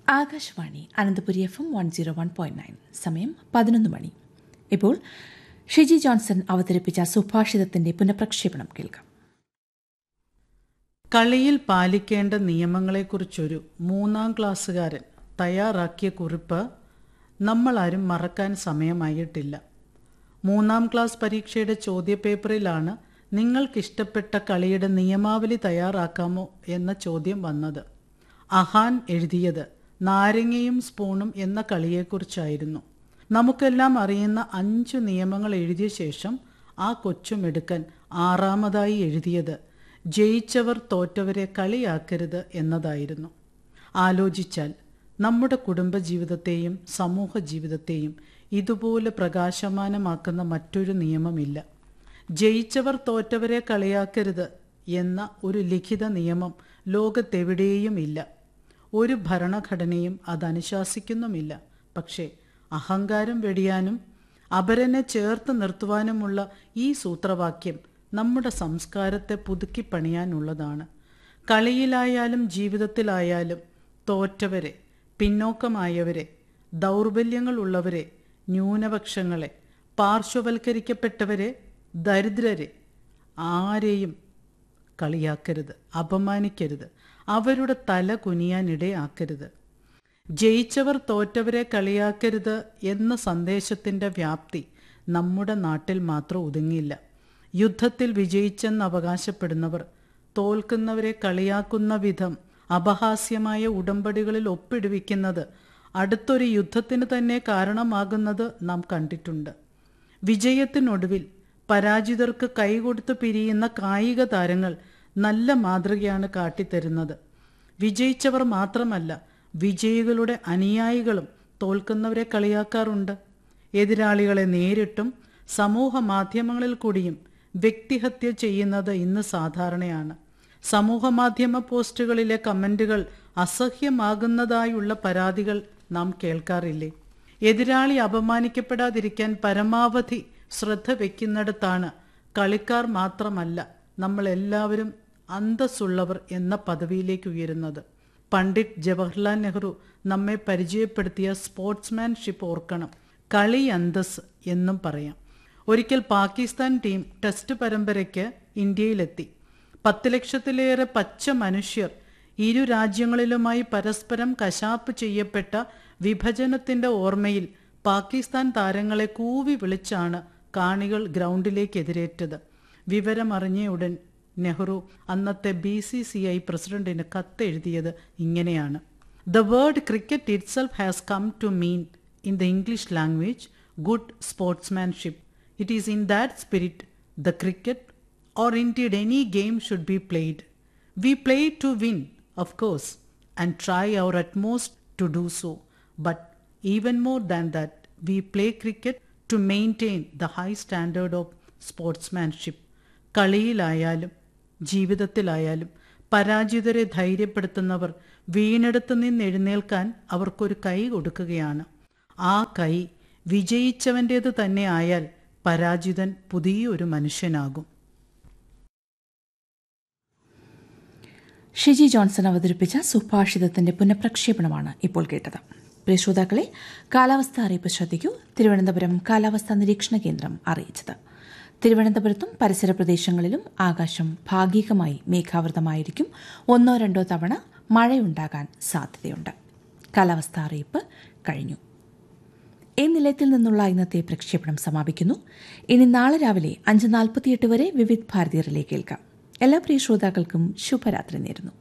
Akashvani Ananthapuri F M one zero one point nine സമയം പതിനൊന്ന് മണി ഇപ്പോൾ ഷിജി ജോൺസൺ അവതരിപ്പിച്ച സുഭാഷിതത്തിന്റെ പുനഃപ്രക്ഷേപണം കേൾക്കാം കളിയിൽ പാലിക്കേണ്ട നിയമങ്ങളെക്കുറിച്ചൊരു മൂന്നാം ക്ലാസ്സുകാരൻ തയ്യാറാക്കിയ കുറിപ്പ് നമ്മളാരും മറക്കാൻ സമയമായിട്ടില്ല മൂന്നാം ക്ലാസ് പരീക്ഷയുടെ ചോദ്യപേപ്പറിലാണ് നിങ്ങൾക്കിഷ്ടപ്പെട്ട കളിയുടെ നിയമാവലി തയ്യാറാക്കാമോ എന്ന ചോദ്യം വന്നത് അഹാൻ എഴുതിയത് നാരങ്ങയും സ്പൂണും എന്ന കളിയെക്കുറിച്ചായിരുന്നു നമുക്കെല്ലാം അറിയുന്ന അഞ്ചു നിയമങ്ങൾ എഴുതിയ ശേഷം ആ കൊച്ചുമെടുക്കൻ ആറാമതായി എഴുതിയത് ജയിച്ചവർ തോറ്റവരെ കളിയാക്കരുത് എന്നതായിരുന്നു ആലോചിച്ചാൽ നമ്മുടെ കുടുംബജീവിതത്തെയും സമൂഹ ജീവിതത്തെയും ഇതുപോലെ പ്രകാശമാനമാക്കുന്ന മറ്റൊരു നിയമമില്ല ജയിച്ചവർ തോറ്റവരെ കളിയാക്കരുത് എന്ന ഒരു ലിഖിത നിയമം ലോകത്തെവിടെയും ഇല്ല ഒരു ഭരണഘടനയും അത് അനുശാസിക്കുന്നുമില്ല പക്ഷേ അഹങ്കാരം വെടിയാനും അപരനെ ചേർത്ത് നിർത്തുവാനുമുള്ള ഈ സൂത്രവാക്യം നമ്മുടെ സംസ്കാരത്തെ പുതുക്കി പണിയാനുള്ളതാണ് കളിയിലായാലും ജീവിതത്തിലായാലും തോറ്റവരെ പിന്നോക്കമായവരെ ദൗർബല്യങ്ങളുള്ളവരെ ന്യൂനപക്ഷങ്ങളെ പാർശ്വവൽക്കരിക്കപ്പെട്ടവരെ ദരിദ്രരെ ആരെയും കളിയാക്കരുത് അപമാനിക്കരുത് അവരുടെ തല കുനിയാനിടയാക്കരുത് ജയിച്ചവർ തോറ്റവരെ കളിയാക്കരുത് എന്ന സന്ദേശത്തിൻ്റെ വ്യാപ്തി നമ്മുടെ നാട്ടിൽ മാത്രം ഒതുങ്ങില്ല യുദ്ധത്തിൽ വിജയിച്ചെന്ന് അവകാശപ്പെടുന്നവർ തോൽക്കുന്നവരെ കളിയാക്കുന്ന വിധം അപഹാസ്യമായ ഉടമ്പടികളിൽ ഒപ്പിടുവിക്കുന്നത് അടുത്തൊരു യുദ്ധത്തിന് തന്നെ കാരണമാകുന്നത് നാം കണ്ടിട്ടുണ്ട് വിജയത്തിനൊടുവിൽ പരാജിതർക്ക് കൈകൊടുത്ത് പിരിയുന്ന കായിക താരങ്ങൾ നല്ല മാതൃകയാണ് കാട്ടിത്തരുന്നത് വിജയിച്ചവർ മാത്രമല്ല വിജയികളുടെ അനുയായികളും തോൽക്കുന്നവരെ കളിയാക്കാറുണ്ട് എതിരാളികളെ നേരിട്ടും സമൂഹ മാധ്യമങ്ങളിൽ കൂടിയും വ്യക്തിഹത്യ ചെയ്യുന്നത് ഇന്ന് സാധാരണയാണ് സമൂഹ മാധ്യമ പോസ്റ്റുകളിലെ കമന്റുകൾ അസഹ്യമാകുന്നതായുള്ള പരാതികൾ നാം കേൾക്കാറില്ലേ എതിരാളി അപമാനിക്കപ്പെടാതിരിക്കാൻ പരമാവധി ശ്രദ്ധ വയ്ക്കുന്നിടത്താണ് കളിക്കാർ മാത്രമല്ല നമ്മൾ എല്ലാവരും അന്തസ്സുള്ളവർ എന്ന പദവിയിലേക്ക് ഉയരുന്നത് പണ്ഡിറ്റ് ജവഹർലാൽ നെഹ്റു നമ്മെ പരിചയപ്പെടുത്തിയ സ്പോർട്സ്മാൻഷിപ്പ് ഓർക്കണം കളി അന്തസ് എന്നും പറയാം ഒരിക്കൽ പാകിസ്ഥാൻ ടീം ടെസ്റ്റ് പരമ്പരയ്ക്ക് ഇന്ത്യയിലെത്തി പത്ത് ലക്ഷത്തിലേറെ പച്ച മനുഷ്യർ ഇരു രാജ്യങ്ങളിലുമായി പരസ്പരം കശാപ്പ് ചെയ്യപ്പെട്ട വിഭജനത്തിന്റെ ഓർമ്മയിൽ പാകിസ്ഥാൻ താരങ്ങളെ കൂവി വിളിച്ചാണ് കാണികൾ ഗ്രൗണ്ടിലേക്ക് എതിരേറ്റത് വിവരമറിഞ്ഞ ഉടൻ നെഹ്റു അന്നത്തെ ബി സി സി ഐ പ്രസിഡന്റിന് കത്തെഴുതിയത് ഇങ്ങനെയാണ് the word cricket itself has come to mean in the English language good sportsmanship it is in that spirit the cricket or indeed any game should be played. We play to win, of course, and try our utmost to do so. But even more than that, we play cricket to maintain the high standard of sportsmanship. കളിയിലായാലും ജീവിതത്തിലായാലും പരാജിതരെ ധൈര്യപ്പെടുത്തുന്നവർ വീണെടുത്ത് നിന്ന് എഴുന്നേൽക്കാൻ അവർക്കൊരു കൈ കൊടുക്കുകയാണ് ആ കൈ വിജയിച്ചവൻ്റേത് തന്നെ ആയാൽ പരാജിതൻ പുതിയൊരു മനുഷ്യനാകും ഷിജി ജോൺസൺ അവതരിപ്പിച്ച സുഭാഷിതത്തിന്റെ പുനഃപ്രക്ഷേപണമാണ് ഇപ്പോൾ കേട്ടത് പ്രിയ ശ്രോതാക്കളെ കാലാവസ്ഥ അറിയിപ്പ് ശ്രദ്ധിക്കൂ തിരുവനന്തപുരം കാലാവസ്ഥാ നിരീക്ഷണ കേന്ദ്രം അറിയിച്ചത് തിരുവനന്തപുരത്തും പരിസര പ്രദേശങ്ങളിലും ആകാശം ഭാഗികമായി മേഘാവൃതമായിരിക്കും ഒന്നോ രണ്ടോ തവണ മഴയുണ്ടാകാൻ സാധ്യതയുണ്ട് കാലാവസ്ഥാ അറിയിപ്പ് കഴിഞ്ഞു ഈ നിലയത്തിൽ നിന്നുള്ള ഇന്നത്തെ പ്രക്ഷേപണം സമാപിക്കുന്നു ഇനി നാളെ രാവിലെ അഞ്ച് നാൽപ്പത്തിയെട്ട് വരെ വിവിധ് ഭാരതീയറിലേക്ക് കേൾക്കാം എല്ലാ പ്രിയ ശ്രോതാക്കൾക്കും ശുഭരാത്രി നേരുന്നു